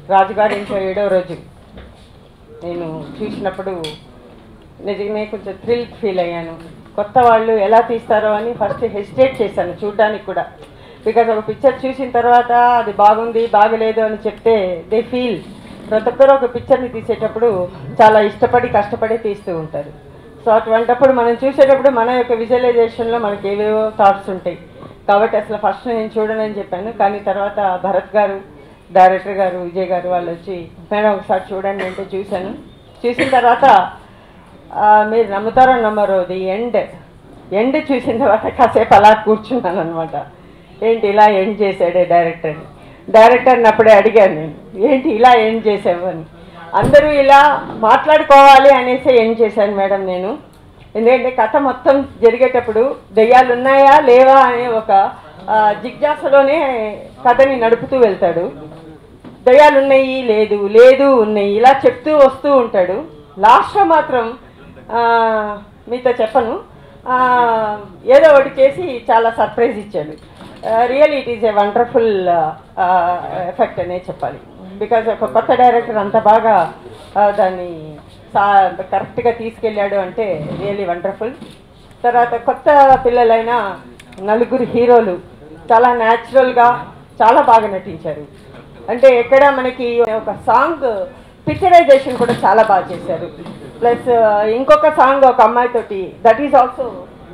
రాజుగారి ఇంట్లో ఏడో రోజు నేను చూసినప్పుడు నిజంగానే కొంచెం థ్రిల్ ఫీల్ అయ్యాను కొత్త వాళ్ళు ఎలా తీస్తారో అని ఫస్ట్ హెసిటేట్ చేశాను చూడడానికి కూడా బికాజ్ ఒక పిక్చర్ చూసిన తర్వాత అది బాగుంది బాగలేదు అని చెప్తే దే ఫీల్ ప్రతి ఒక్కరు ఒక పిక్చర్ని తీసేటప్పుడు చాలా ఇష్టపడి కష్టపడి తీస్తూ ఉంటారు సో అటువంటప్పుడు మనం చూసేటప్పుడు మన యొక్క విజువలైజేషన్లో మనకి ఏవేవో థాట్స్ ఉంటాయి కాబట్టి అసలు ఫస్ట్ నేను చూడనని చెప్పాను కానీ తర్వాత భరత్ గారు డైరెక్టర్ గారు విజయ్ గారు వాళ్ళు వచ్చి మేడం ఒకసారి చూడండి అంటే చూశాను చూసిన తర్వాత ఆ, మీరు నమ్ముతారో నమ్మరు ది ఎండ్ ఎండ్ చూసిన తర్వాత కాసేపు అలా కూర్చున్నాను అనమాట ఏంటి ఇలా ఎండ్ చేశాడే డైరెక్టర్ డైరెక్టర్ని అప్పుడే అడిగాను నేను ఏంటి ఇలా ఎండ్ చేసావు అని అందరూ ఇలా మాట్లాడుకోవాలి అనేసి ఎండ్ చేశాను మేడం నేను ఎందుకంటే కథ మొత్తం జరిగేటప్పుడు దెయ్యాలు ఉన్నాయా లేవా అనే ఒక ఆ, జిజ్ఞాసలోనే కథని నడుపుతూ వెళ్తాడు దయ్యాలు ఉన్నాయి లేదు లేదు ఉన్నాయి ఇలా చెప్తూ వస్తూ ఉంటాడు లాస్ట్లో మాత్రం ఆ, మీతో చెప్పను ఆ, ఏదో ఒకటి చేసి చాలా సర్ప్రైజ్ ఇచ్చాడు real it is a wonderful effect అనే చెప్పాలి బికాజ్ ఒక కొత్త డైరెక్టర్ అంత బాగా ఆ, దాన్ని సా కరెక్ట్గా తీసుకెళ్ళాడు అంటే రియల్లీ వండర్ఫుల్ తర్వాత కొత్త పిల్లలైన నలుగురు హీరోలు చాలా న్యాచురల్గా చాలా బాగా నటించారు అంటే ఎక్కడ మనకి ఒక సాంగ్ పిక్చరైజేషన్ కూడా చాలా బాగా చేశారు ప్లస్ ఇంకొక సాంగ్ ఒక అమ్మాయితోటి దట్ ఈజ్ ఆల్సో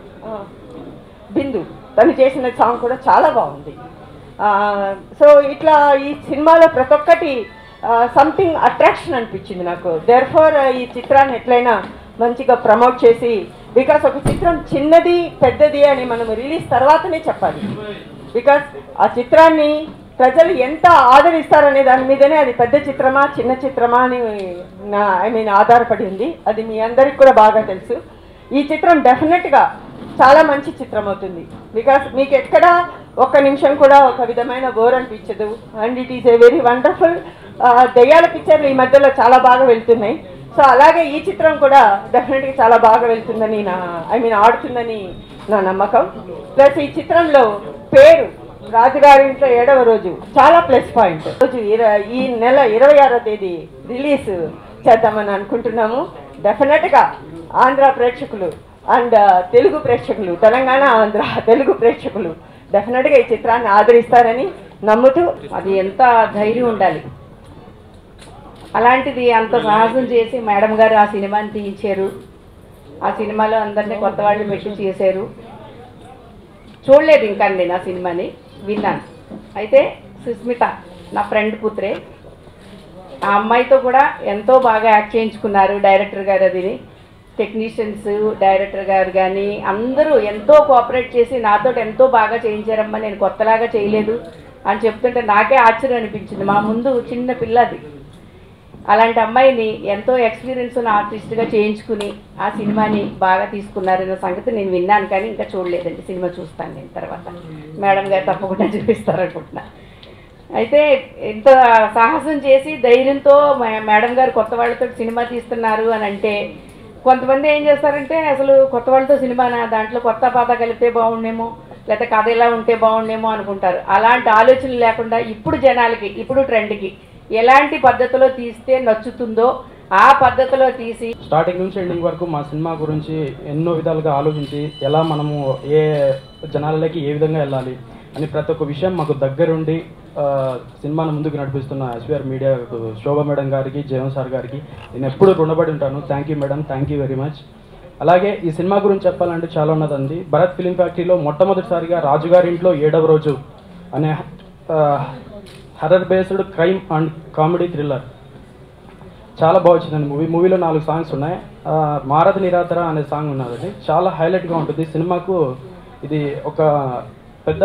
బిందు తను చేసిన సాంగ్ కూడా చాలా బాగుంది సో ఇట్లా ఈ సినిమాలో ప్రతి ఒక్కటి సంథింగ్ అట్రాక్షన్ అనిపించింది నాకు దేర్ ఫోర్ ఈ చిత్రాన్ని ఎట్లయినా మంచిగా ప్రమోట్ చేసి బికాస్ ఒక చిత్రం చిన్నది పెద్దది అని మనం రిలీజ్ తర్వాతనే చెప్పాలి బికాస్ ఆ చిత్రాన్ని ప్రజలు ఎంత ఆదరిస్తారనే దాని మీదనే అది పెద్ద చిత్రమా చిన్న చిత్రమా అని నా ఐ మీన్ ఆధారపడి ఉంది అది మీ అందరికి కూడా బాగా తెలుసు ఈ చిత్రం డెఫినెట్గా చాలా మంచి చిత్రం అవుతుంది బికాస్ మీకు ఎక్కడ ఒక్క నిమిషం కూడా ఒక విధమైన బోర్ అనిపించదు and it is a very wonderful దెయ్యాల పిక్చర్లు ఈ మధ్యలో చాలా బాగా వెళ్తున్నాయి సో అలాగే ఈ చిత్రం కూడా డెఫినెట్గా చాలా బాగా వెళ్తుందని నా ఐ మీన్ ఆడుతుందని నా నమ్మకం ప్లస్ ఈ చిత్రంలో పేరు రాజుగారి ఇంట్లో ఏడవ రోజు చాలా ప్లస్ పాయింట్ రోజు ఇర- ఈ నెల ఇరవై ఆరో తేదీ రిలీజ్ చేద్దామని అనుకుంటున్నాము డెఫినెట్గా ఆంధ్ర ప్రేక్షకులు అండ్ తెలుగు ప్రేక్షకులు తెలంగాణ ఆంధ్ర తెలుగు ప్రేక్షకులు డెఫినెట్గా ఈ చిత్రాన్ని ఆదరిస్తారని నమ్ముతూ అది ఎంత ధైర్యం ఉండాలి అలాంటిది అంత సాహసం చేసి మేడం గారు ఆ సినిమాని తీయించారు ఆ సినిమాలో అందరినీ కొత్త వాళ్ళు పెట్టి చేశారు చూడలేదు ఇంకా నేను ఆ సినిమాని విన్నాను అయితే సుస్మిత నా ఫ్రెండ్ కూతురే ఆ అమ్మాయితో కూడా ఎంతో బాగా యాక్ట్ చేయించుకున్నారు డైరెక్టర్ గారు అదిని టెక్నీషియన్స్ డైరెక్టర్ గారు కానీ అందరూ ఎంతో కోఆపరేట్ చేసి నాతో ఎంతో బాగా చేయించారమ్మా నేను కొత్తలాగా చేయలేదు అని చెప్తుంటే నాకే ఆశ్చర్యం అనిపించింది మా ముందు చిన్న పిల్లది అలాంటి అమ్మాయిని ఎంతో ఎక్స్పీరియన్స్ ఉన్న ఆర్టిస్ట్గా చేయించుకుని ఆ సినిమాని బాగా తీసుకున్నారన్న సంగతి నేను విన్నాను కానీ ఇంకా చూడలేదండి సినిమా చూస్తాను నేను తర్వాత మేడం గారు తప్పకుండా చూపిస్తారనుకుంటున్నా అయితే ఇంత సాహసం చేసి ధైర్యంతో మే- మేడం గారు కొత్త వాళ్ళతో సినిమా తీస్తున్నారు అని అంటే కొంతమంది ఏం చేస్తారంటే అసలు కొత్త వాళ్ళతో సినిమా దాంట్లో కొత్త పాత కలిపితే బాగుండేమో లేకపోతే కథ ఇలా ఉంటే బాగుండేమో అనుకుంటారు అలాంటి ఆలోచనలు లేకుండా ఇప్పుడు జనాలకి ఇప్పుడు ట్రెండ్కి ఎలాంటి పద్ధతిలో తీస్తే నచ్చుతుందో ఆ పద్ధతిలో తీసి స్టార్టింగ్ నుంచి ఎండింగ్ వరకు మా సినిమా గురించి ఎన్నో విధాలుగా ఆలోచించి ఎలా మనము ఏ జనాలకి ఏ విధంగా వెళ్ళాలి అని ప్రతి ఒక్క విషయం మాకు దగ్గరుండి ఆ, సినిమాను ముందుకు నడిపిస్తున్న ఎస్వీఆర్ మీడియా శోభా మేడం గారికి జయన్ సార్ గారికి నేను ఎప్పుడు రుణపడి ఉంటాను thank you madam thank you very much అలాగే ఈ సినిమా గురించి చెప్పాలంటే చాలా ఉన్నదండి భరత్ ఫిలిం ఫ్యాక్టరీలో మొట్టమొదటిసారిగా రాజుగారి ఇంట్లో ఏడవ రోజు అనే horror based crime and comedy thriller చాలా బాగా వచ్చిందండి మూవీ మూవీలో నాలుగు సాంగ్స్ ఉన్నాయి ఆ, మారద నిరాతర అనే సాంగ్ ఉన్నదండి చాలా హైలైట్గా ఉంటుంది సినిమాకు ఇది ఒక పెద్ద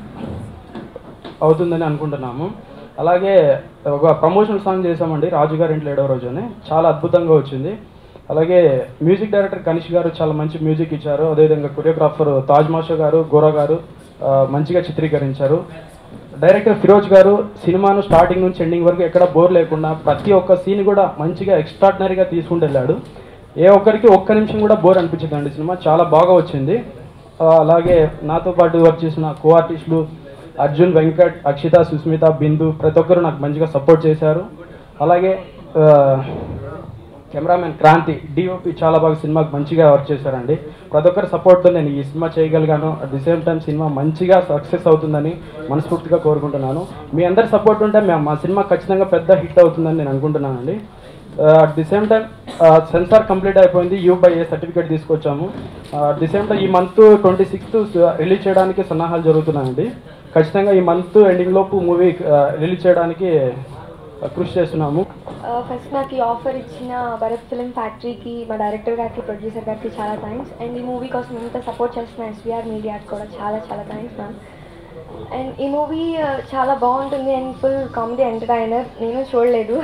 అవుతుందని అనుకుంటున్నాము అలాగే ఒక ప్రమోషనల్ సాంగ్ చేసామండి రాజుగారి ఇంట్లో ఏడవ రోజు అని చాలా అద్భుతంగా వచ్చింది అలాగే మ్యూజిక్ డైరెక్టర్ కనిష్ గారు చాలా మంచి మ్యూజిక్ ఇచ్చారు అదేవిధంగా కొరియోగ్రాఫర్ తాజ్ మాషా గారు గోరా గారు ఆ, మంచిగా చిత్రీకరించారు డైరెక్టర్ ఫిరోజ్ గారు సినిమాను స్టార్టింగ్ నుంచి ఎండింగ్ వరకు ఎక్కడ బోర్ లేకుండా ప్రతి ఒక్క సీన్ కూడా మంచిగా ఎక్స్ట్రాడినరీగా తీసుకుంటూ వెళ్ళాడు ఏ ఒక్కరికి ఒక్క నిమిషం కూడా బోర్ అనిపించదండి సినిమా చాలా బాగా వచ్చింది ఆ, అలాగే నాతో పాటు వర్క్ చేసిన కో ఆర్టిస్టులు అర్జున్ వెంకట్ అక్షిత సుస్మిత బిందు ప్రతి ఒక్కరు నాకు మంచిగా సపోర్ట్ చేశారు అలాగే ఆ, కెమెరామెన్ క్రాంతి డిఓపి చాలా బాగా సినిమాకి మంచిగా వర్క్ చేశారండి ప్రతి ఒక్కరి సపోర్ట్తో నేను ఈ సినిమా చేయగలిగాను అట్ ది సేమ్ టైం సినిమా మంచిగా సక్సెస్ అవుతుందని మనస్ఫూర్తిగా కోరుకుంటున్నాను మీ అందరి సపోర్ట్ ఉంటే మేము మా సినిమా ఖచ్చితంగా పెద్ద హిట్ అవుతుందని నేను అనుకుంటున్నానండి at the same time censor complete అయిపోయింది యూ బై ఏ సర్టిఫికేట్ తీసుకొచ్చాము అట్ ది సేమ్ టైం ఈ మంత్ ట్వంటీ సిక్స్త్ రిలీజ్ చేయడానికి సన్నాహాలు జరుగుతున్నాయండి ఖచ్చితంగా ఈ మంత్ ఎండింగ్ లోపు మూవీ రిలీజ్ చేయడానికి ఆ, కృషి చేస్తున్నాము ఫస్ట్ నాకు ఈ ఆఫర్ ఇచ్చిన భరత్ ఫిలిం ఫ్యాక్టరీకి మా డైరెక్టర్ గారికి ప్రొడ్యూసర్ గారికి చాలా థ్యాంక్స్ అండ్ ఈ మూవీ కోసం ఇంత సపోర్ట్ చేస్తున్న ఎస్బీఆర్ మీడియాకి కూడా చాలా చాలా థ్యాంక్స్ మ్యామ్ అండ్ ఈ మూవీ చాలా బాగుంటుంది అండ్ ఫుల్ కామెడీ ఎంటర్టైనర్ నేను చూడలేదు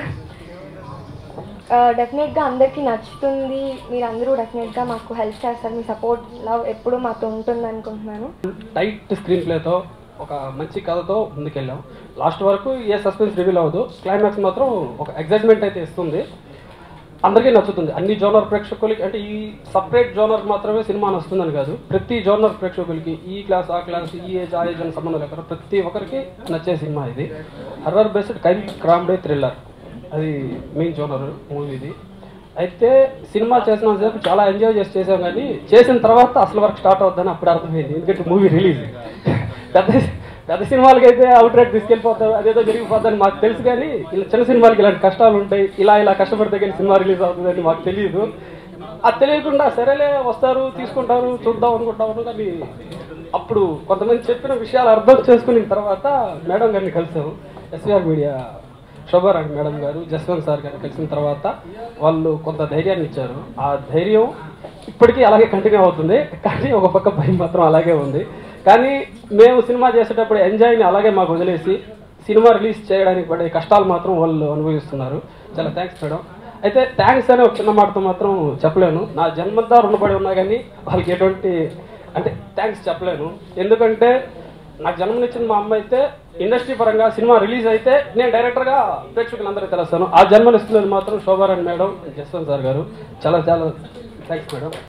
డెఫినెట్గా అందరికీ నచ్చుతుంది మీరు అందరూ డెఫినెట్గా మాకు హెల్ప్ చేస్తారు మీ సపోర్ట్ లవ్ ఎప్పుడూ మాతో ఉంటుంది అనుకుంటున్నాను టైట్ స్క్రీన్ ప్లేతో ఒక మంచి కథతో ముందుకెళ్ళాం లాస్ట్ వరకు ఏ సస్పెన్స్ రివీల్ అవ్వదు క్లైమాక్స్ మాత్రం ఒక ఎగ్జైట్మెంట్ అయితే ఇస్తుంది అందరికీ నచ్చుతుంది అన్ని జోనర్ ప్రేక్షకులకి అంటే ఈ సపరేట్ జోనర్ మాత్రమే సినిమా నచ్చుతుందని కాదు ప్రతి జోనర్ ప్రేక్షకులకి ఈ క్లాస్ ఆ క్లాస్ ఈ ఏజ్ ఆ ఏజ్ అని సంబంధం లేకుండా ప్రతి ఒక్కరికి నచ్చే సినిమా ఇది horror based crime comedy thriller అది మెయిన్ జోనర్ మూవీది అయితే సినిమా చేసినంతసేపు చాలా ఎంజాయ్ చేసి చేసాం కానీ చేసిన తర్వాత అసలు వర్క్ స్టార్ట్ అవుతుందని అప్పుడు అర్థమైంది ఎందుకంటే మూవీ రిలీజ్ పెద్ద పెద్ద సినిమాలకి అయితే అవుట్ రేట్ తీసుకెళ్ళిపోతాం అదేదో జరిగిపోతుందని మాకు తెలుసు కానీ ఇలా చిన్న సినిమాలకి ఇలాంటి కష్టాలు ఉంటాయి ఇలా ఇలా కష్టపడితే కానీ సినిమా రిలీజ్ అవుతుందని మాకు తెలియదు అది తెలియకుండా సరేలే వస్తారు తీసుకుంటారు చూద్దాం అనుకుంటాము కానీ అప్పుడు కొంతమంది చెప్పిన విషయాలు అర్థం చేసుకున్న తర్వాత మేడం గారిని కలిసాము ఎస్వీఆర్ మీడియా శోభారాణి మేడం గారు జస్వంత్ సార్ గారు కలిసిన తర్వాత వాళ్ళు కొంత ధైర్యాన్ని ఇచ్చారు ఆ ధైర్యం ఇప్పటికీ అలాగే కంటిన్యూ అవుతుంది కానీ ఒక పక్క భయం మాత్రం అలాగే ఉంది కానీ మేము సినిమా చేసేటప్పుడు ఎంజాయ్ని అలాగే మాకు వదిలేసి సినిమా రిలీజ్ చేయడానికి పడే కష్టాలు మాత్రం వాళ్ళు అనుభవిస్తున్నారు చాలా థ్యాంక్స్ మేడం అయితే థ్యాంక్స్ అనే ఒక చిన్న మాటతో మాత్రం చెప్పలేను నా జన్మంతా రుణపడి ఉన్నా కానీ వాళ్ళకి ఎటువంటి అంటే థ్యాంక్స్ చెప్పలేను ఎందుకంటే నాకు జన్మనిచ్చిన మా అమ్మ అయితే ఇండస్ట్రీ పరంగా సినిమా రిలీజ్ అయితే నేను డైరెక్టర్గా ప్రేక్షకులందరికీ తెలుస్తాను ఆ జన్మనిస్తున్నది మాత్రం శోభారాణి మేడం జస్వంత్ సార్ గారు చాలా చాలా థ్యాంక్స్ మేడం